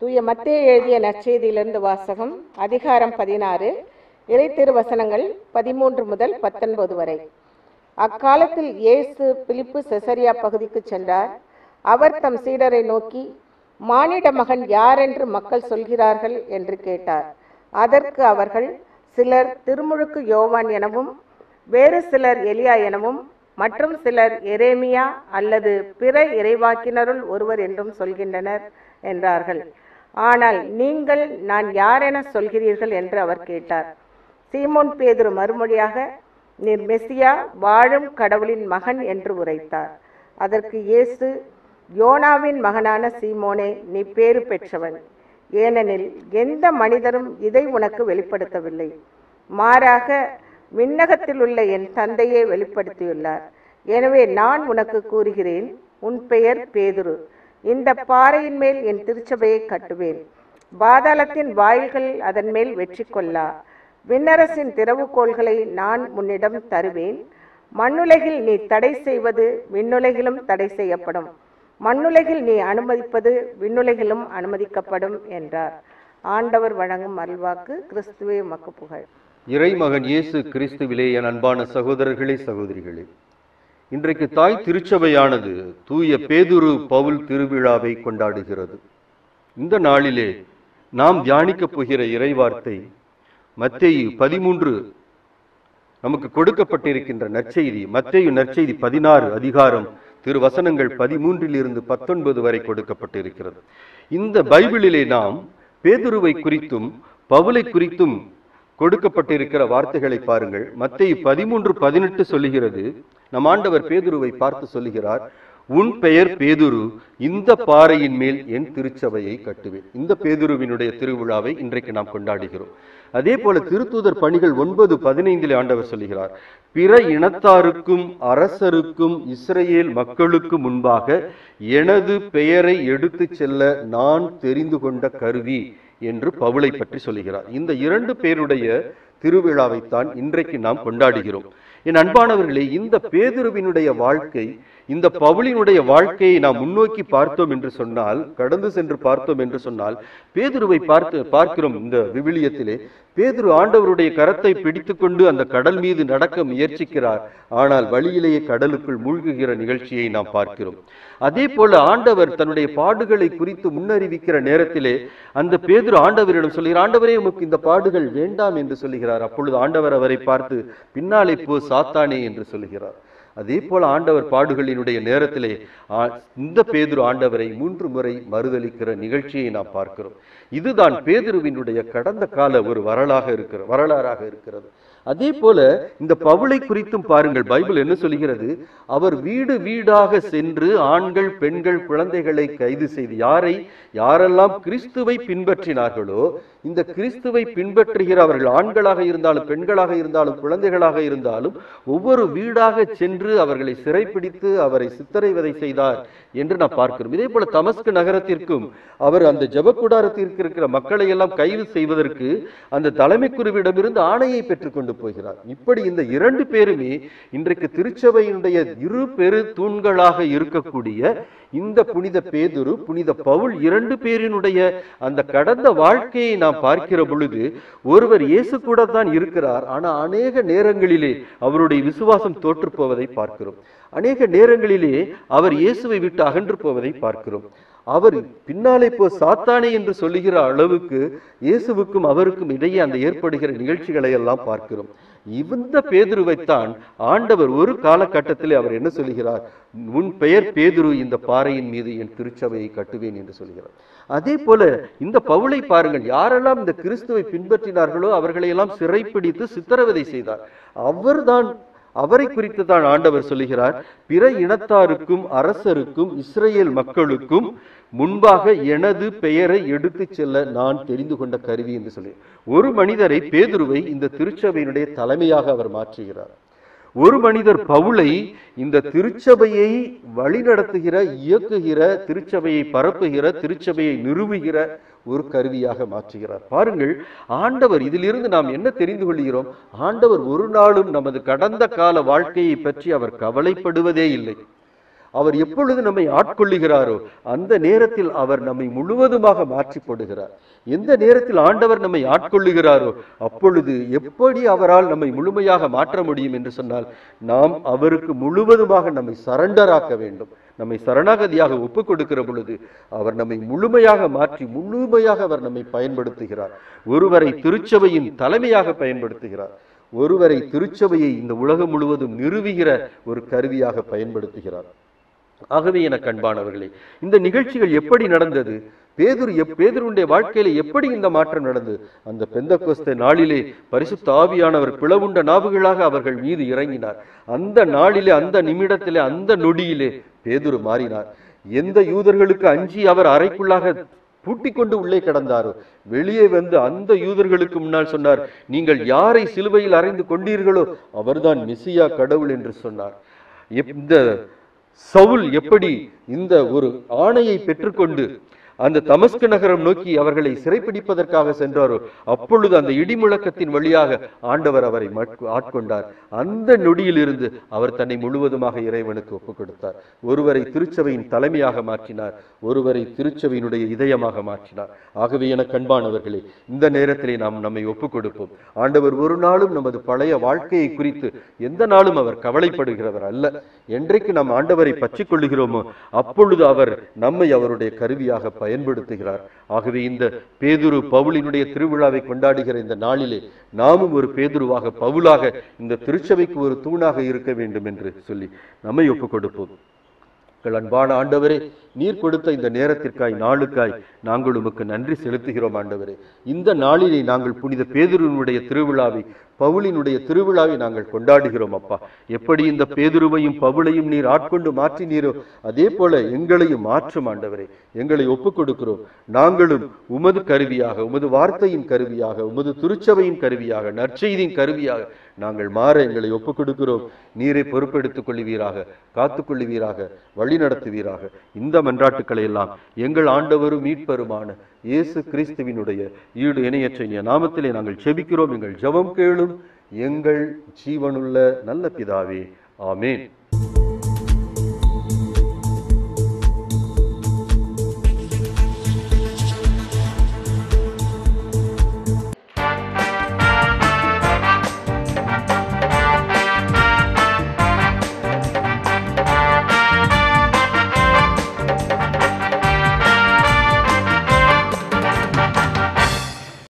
தூய மத்தேயு எழுதிய நற்செய்தியிலிருந்து வாசகம் அதிகாரம் பதினாறு இறை திருவசனங்கள் பதிமூன்று முதல் பத்தொன்பது வரை அக்காலத்தில் இயேசு பிலிப்பு செசரியா பகுதிக்கு சென்றார் அவர் தம் சீடரை நோக்கி மானிட மகன் யாரென்று மக்கள் சொல்கிறார்கள் என்று கேட்டார் அதற்கு அவர்கள் சிலர் திருமுழுக்கு யோவான் எனவும் வேறு சிலர் எலியா எனவும் மற்றும் சிலர் எரேமியா அல்லது பிற இறைவாக்கினருள் ஒருவர் என்றும் சொல்கின்றனர் என்றார்கள் ஆனால் நீங்கள் நான் யாரென சொல்கிறீர்கள் என்று அவர் கேட்டார் சீமோன் பேதுரு மறுமொழியாக நீர் மெசியா வாழும் கடவுளின் மகன் என்று உரைத்தார் அதற்கு இயேசு யோனாவின் மகனான சீமோனே நீ பேறு பெற்றவன் ஏனெனில் எந்த மனிதரும் இதை உனக்கு வெளிப்படுத்தவில்லை மாறாக விண்ணகத்தில் உள்ள என் தந்தையே வெளிப்படுத்தியுள்ளார் எனவே நான் உனக்கு கூறுகிறேன் உன் பெயர் பேதுரு இந்த பாறையின் மேல் என் திருச்சபையை கட்டுவேன் பாதாளத்தின் வாயில்கள் அதன் மேல் வெற்றி கொள்ளா விண்ணரசின் திறவுகோள்களை நான் உன்னிடம் தருவேன் மண்ணுலகில் நீ தடை செய்வது விண்ணுலகிலும் தடை செய்யப்படும் மண்ணுலகில் நீ அனுமதிப்பது விண்ணுலகிலும் அனுமதிக்கப்படும் என்றார் ஆண்டவர் வழங்கும் அல்வாக்கு கிறிஸ்துவே மக்கு புகழ் இறைமகன் இயேசு கிறிஸ்துவிலே என் அன்பான சகோதரர்களே சகோதரிகளே இன்றைக்கு தாய் திருச்சபையானது தூய பேதுரு பவுல் திருவிழாவை கொண்டாடுகிறது இந்த நாளிலே நாம் தியானிக்கப் போகிற இறைவார்த்தை மத்தேயு பதிமூன்று நமக்கு கொடுக்கப்பட்டிருக்கின்ற நற்செய்தி மத்தேயு நற்செய்தி பதினாறு அதிகாரம் திருவசனங்கள் பதிமூன்றில் இருந்து பத்தொன்பது வரை கொடுக்கப்பட்டிருக்கிறது இந்த பைபிளிலே நாம் பேதுருவை குறித்தும் பவுலை குறித்தும் கொடுக்கப்பட்டிருக்கிற வார்த்தைகளை பாருங்கள் மத்தேயு பதிமூன்று பதினெட்டு சொல்லுகிறது நம் ஆண்டவர் பேதுருவை பார்த்து சொல்லுகிறார் உன் பெயர் பேதுரு இந்த பாறையின் மேல் என் திருச்சபையை கட்டுவேன் இந்த பேதுருவினுடைய திருவிழாவை இன்றைக்கு நாம் கொண்டாடுகிறோம் அதே போல திருத்தூதர் பணிகள் ஒன்பது பதினைந்தில் ஆண்டவர் சொல்லுகிறார் பிற இனத்தாருக்கும் அரசருக்கும் இஸ்ரேல் மக்களுக்கு முன்பாக எனது பெயரை எடுத்துச் செல்ல நான் தெரிந்து கொண்ட கருவி என்று பவுலை பற்றி சொல்லுகிறார் இந்த இரண்டு பேருடைய திருவிழாவைத்தான் இன்றைக்கு நாம் கொண்டாடுகிறோம் என் அன்பானவர்களே இந்த பேதுருவினுடைய வாழ்க்கை இந்த பவுலினுடைய வாழ்க்கையை நாம் முன்னோக்கி பார்த்தோம் என்று சொன்னால் கடந்து சென்று பார்த்தோம் என்று சொன்னால் பேதுருவை பார்த்து பார்க்கிறோம் இந்த விவிலியத்திலே பேதுரு ஆண்டவருடைய கரத்தை பிடித்துக்கொண்டு அந்த கடல் மீது நடக்க முயற்சிக்கிறார் ஆனால் வழியிலேயே கடலுக்குள் மூழ்குகிற நிகழ்ச்சியை நாம் பார்க்கிறோம் அதே போல ஆண்டவர் தன்னுடைய பாடுகளை குறித்து முன்னறிவிக்கிற நேரத்திலே அந்த பேதுரு ஆண்டவரிடம் சொல்கிறார் ஆண்டவரே உமக்கு இந்த பாடுகள் வேண்டாம் என்று சொல்லுகிறார் அப்பொழுது ஆண்டவர் அவரை பார்த்து பின்னாலே போ சாத்தானே என்று சொல்லுகிறார் அதே போல ஆண்டவர் பாடுகளினுடைய நேரத்திலே ஆ- இந்த பேதுரு ஆண்டவரை மூன்று முறை மறுதலிக்கிற நிகழ்ச்சியை நாம் பார்க்கிறோம் இதுதான் பேதுருவினுடைய கடந்த கால ஒரு வரலாக இருக்கிற வரலாறாக இருக்கிறது அதே போல இந்த பவுளை குறித்தும் பாருங்கள் பைபிள் என்ன சொல்கிறது அவர் வீடு வீடாக சென்று ஆண்கள் பெண்கள் குழந்தைகளை கைது செய்து யாரை யாரெல்லாம் கிறிஸ்துவை பின்பற்றினார்களோ இந்த கிறிஸ்துவை பின்பற்றுகிற அவர்கள் ஆண்களாக இருந்தாலும் பெண்களாக இருந்தாலும் குழந்தைகளாக இருந்தாலும் ஒவ்வொரு வீடாக சென்று அவர்களை சிறைப்பிடித்து அவரை சித்தரைவதை செய்தார் என்று நாம் பார்க்கிறோம் இதே போல தமஸ்கு நகரத்திற்கும் அவர் அந்த ஜெபக்கூடாரத்திற்கு இருக்கிற மக்களை எல்லாம் கைது செய்வதற்கு அந்த தலைமை குருவிடமிருந்து ஆணையை பெற்றுக்கொண்டு போகிறார் இப்படி இந்த இரண்டு பேருமே இன்றைக்கு திருச்சபையினுடைய இரு பெரு தூண்களாக இருக்கக்கூடிய இந்த புனித பேதுரு புனித பவுல் இரண்டு பேரினுடைய அந்த கடந்த வாழ்க்கையை நாம் பார்க்கிற பொழுது ஒருவர் இயேசு கூட தான் இருக்கிறார் ஆனா அநேக நேரங்களிலே அவருடைய விசுவாசம் தோற்று போவதை பார்க்கிறோம் அநேக நேரங்களிலே அவர் இயேசுவை விட்டு அகன்று போவதை பார்க்கிறோம் அவர் பின்னாலே போ சாத்தானே என்று சொல்லுகிற அளவுக்கு இயேசுவுக்கும் அவருக்கும் இடையே அந்த ஏற்படுகிற நிகழ்ச்சிகளை எல்லாம் பார்க்கிறோம் இந்த பேதுருவைத்தான் ஆண்டவர் ஒரு காலகட்டத்திலே அவர் என்ன சொல்லுகிறார் உன் பெயர் பேதுரு இந்த பாறையின் மீது என் திருச்சபையை கட்டுவேன் என்று சொல்கிறார் அதே போல இந்த பவுலை பாருங்கள் யாரெல்லாம் இந்த கிறிஸ்துவை பின்பற்றினார்களோ அவர்களை எல்லாம் சிறைப்பிடித்து சித்திரவதை செய்தார் அவர்தான் அவரை குறித்து தான் ஆண்டவர் சொல்லுகிறார் பிற இனத்தாருக்கும் அரசருக்கும் இஸ்ரேல் மக்களுக்கும் முன்பாக எனது பெயரை எடுத்துச் செல்ல நான் தெரிந்து கொண்ட கருவி என்று சொல்லி ஒரு மனிதரை பேதுருவை இந்த திருச்சபையினுடைய தலைமையாக அவர் மாற்றுகிறார் ஒரு மனிதர் பவுலை இந்த திருச்சபையை வழிநடத்துகிற இயக்குகிற திருச்சபையை பரப்புகிற திருச்சபையை நிறுவுகிற ஒரு கருவியாக மாற்றுகிறார் பாருங்கள் ஆண்டவர் இதிலிருந்து நாம் என்ன தெரிந்து கொள்கிறோம் ஆண்டவர் ஒரு நாளும் நமது கடந்த கால வாழ்க்கையை பற்றி அவர் கவலைப்படுவதே இல்லை அவர் எப்பொழுது நம்மை ஆட்கொள்ளுகிறாரோ அந்த நேரத்தில் அவர் நம்மை முழுவதுமாக மாற்றி போடுகிறார் எந்த நேரத்தில் ஆண்டவர் நம்மை ஆட்கொள்ளுகிறாரோ அப்பொழுது எப்படி அவரால் நம்மை முழுமையாக மாற்ற முடியும் என்று சொன்னால் நாம் அவருக்கு முழுவதுமாக நம்மை சரண்டராக்க வேண்டும் நம்மை சரணாகதியாக ஒப்புக் கொடுக்கிற பொழுது அவர் நம்மை முழுமையாக மாற்றி முழுமையாக அவர் நம்மை பயன்படுத்துகிறார் ஒருவரை திருச்சபையின் தலைமையாக பயன்படுத்துகிறார் ஒருவரை திருச்சபையை இந்த உலகம் முழுவதும் நிறுவுகிற ஒரு கருவியாக பயன்படுத்துகிறார் ஆகவே என கண்பானவர்களே இந்த நிகழ்ச்சிகள் எப்படி நடந்தது பேதுரு எப் பேதுருடைய வாழ்க்கையில எப்படி இந்த மாற்றம் நடந்தது அந்த பெந்தகோஸ்த நாளிலே பரிசுத்த ஆவியானவர் பிளவுண்ட நாவுகளாக அவர்கள் மீது இறங்கினார் அந்த நாளிலே அந்த நிமிடத்திலே அந்த நொடியிலே பேதுரு மாறினார் எந்த யூதர்களுக்கு அஞ்சி அவர் அறைக்குள்ளாக பூட்டிக் கொண்டு உள்ளே கிடந்தாரோ வெளியே வந்து அந்த யூதர்களுக்கு முன்னால் சொன்னார் நீங்கள் யாரை சிலுவையில் அறைந்து கொண்டீர்களோ அவர்தான் மெசியா கடவுள் என்று சொன்னார் இந்த சவுல் எப்படி இந்த ஒரு ஆணையை பெற்றுக்கொண்டு அந்த தமஸ்கு நகரம் நோக்கி அவர்களை சிறைப்பிடிப்பதற்காக சென்றாரோ அப்பொழுது அந்த இடிமுழக்கத்தின் வழியாக ஆண்டவர் அவரை மட்கு- ஆட்கொண்டார் அந்த நொடியிலிருந்து அவர் தன்னை முழுவதுமாக இறைவனுக்கு ஒப்புக் கொடுத்தார் ஒருவரை திருச்சபையின் தலைமையாக மாற்றினார் ஒருவரை திருச்சபையினுடைய இதயமாக மாற்றினார் ஆகவே என கண்பானவர்களே இந்த நேரத்திலே நாம் நம்மை ஒப்புக் கொடுப்போம் ஆண்டவர் ஒரு நாளும் நமது பழைய வாழ்க்கையை குறித்து எந்த நாளும் அவர் கவலைப்படுகிறவர் அல்ல என்றைக்கு நாம் ஆண்டவரை பற்றிக் கொள்ளுகிறோமோ அப்பொழுது அவர் நம்மை அவருடைய கருவியாக பயன்படுத்துகிறார் ஆகவே இந்த பேதுரு பவுலினுடைய திருவிழாவை கொண்டாடுகிற இந்த நாளிலே நாமும் ஒரு பேதுருவாக பவுலாக இந்த திருச்சபைக்கு ஒரு தூணாக இருக்க வேண்டும் என்று சொல்லி நம்மை ஒப்புக் கொடுப்போம் எங்கள் அன்பான ஆண்டவரே நீர் கொடுத்த இந்த நேரத்திற்காய் நாளுக்காய் நாங்கள் உமக்கு நன்றி செலுத்துகிறோம் ஆண்டவரே இந்த நாளிலே நாங்கள் புனித பேதுருவினுடைய திருவிழாவை பவுலினுடைய திருவிழாவை நாங்கள் கொண்டாடுகிறோம் அப்பா எப்படி இந்த பேதுருவையும் பவுலையும் நீர் ஆட்கொண்டு மாற்றினீரோ அதே போல எங்களையும் மாற்றும் ஆண்டவரே எங்களை ஒப்புக் கொடுக்கிறோம் நாங்களும் உமது கருவியாக உமது வார்த்தையின் கருவியாக உமது திருச்சபையின் கருவியாக நற்செய்தியின் கருவியாக நாங்கள் மாற எங்களை ஒப்புக் கொடுக்கிறோம் நீரை பொறுப்பெடுத்துக் கொள்ளுவீராக காத்துக் கொள்ளுவீராக வழி நடத்துவீராக இந்த மன்றாட்டுக்களை எல்லாம் எங்கள் ஆண்டவரும் மீட்பருமான இயேசு கிறிஸ்துவினுடைய ஈடு இணையற்ற இனிய நாமத்திலே நாங்கள் செபிக்கிறோம் எங்கள் ஜெபம் கேளும் எங்கள் ஜீவனுள்ள நல்ல பிதாவே ஆமென்